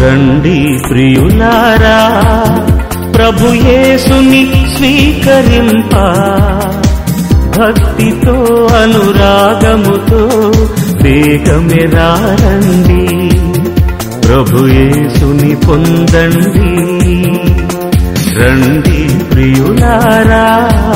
రండి ప్రియులారా ప్రభు యేసుని స్వీకరింప భక్తితో అనురాగముతో వేగమెరారండి ప్రభు యేసుని పొందండి రండి ప్రియులారా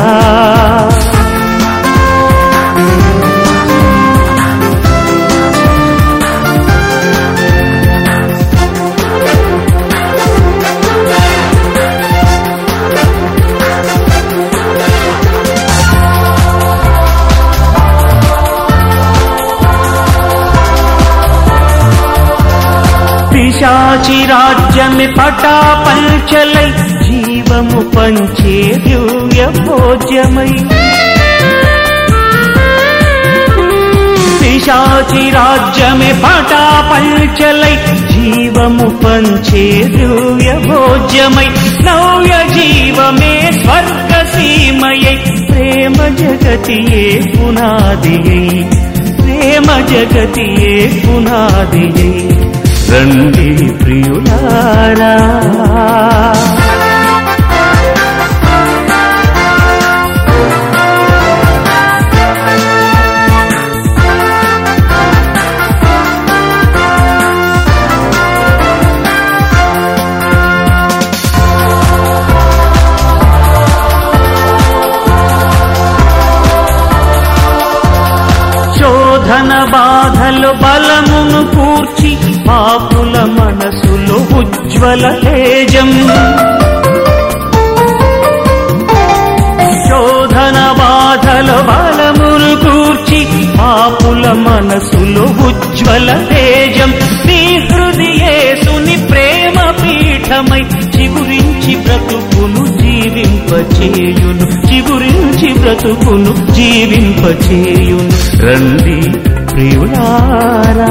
పిశాచి రాజ్యమి పటా పంచలై జీవము పంచే దివ్య భోజ్యమై పిశాచి రాజ్యమి పటా పంచలై జీవము పంచే దివ్య భోజ్యమై నవ్య జీవమే స్వర్గ సీమయై ప్రేమ జగతియే పునాదియై ప్రేమ జగతియే పునాదియై రండి ప్రియులారా శోధన బాధలు బలమును కూర్చి పాపుల మనసులో ఉజ్వల తేజం శోధన బాధల బలమును కూర్చి పాపుల మనసులో ఉజ్వల తేజం నీ హృదయేసుని ప్రేమ పీఠమై చిగురించి బ్రతుకును జీవింపచేయును చిగురించి బ్రతుకును జీవింపచేయును రండి ప్రియులారా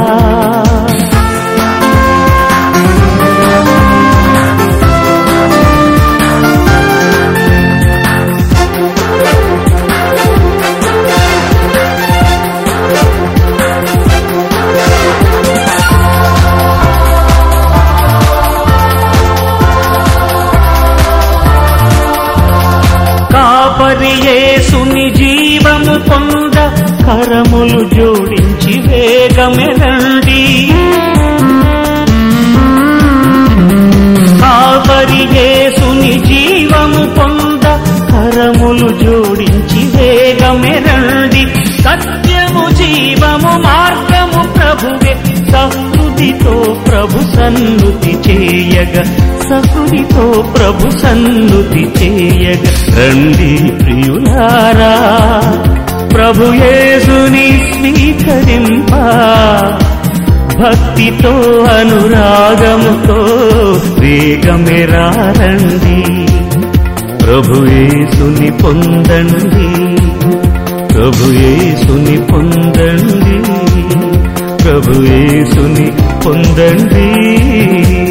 కాపరియేసుని జీవము పొంద కరములు జోడించి వేగమెరండి కాపరియేసుని జీవము పొంద కరములు జోడించి వేగమెరండి సత్యము జీవము మార్గము ప్రభువే సహృదితో ప్రభు సన్నుతి చేయగ సహృదితో ప్రభు సన్నుతి చేయగ రండి ప్రియులారా ప్రభు యేసుని స్వీకరింప భక్తితో అనురాగముతో వేగమెరారండి ప్రభు యేసుని పొందండి ప్రభు యేసుని పొందండి ప్రభు యేసుని పొందండి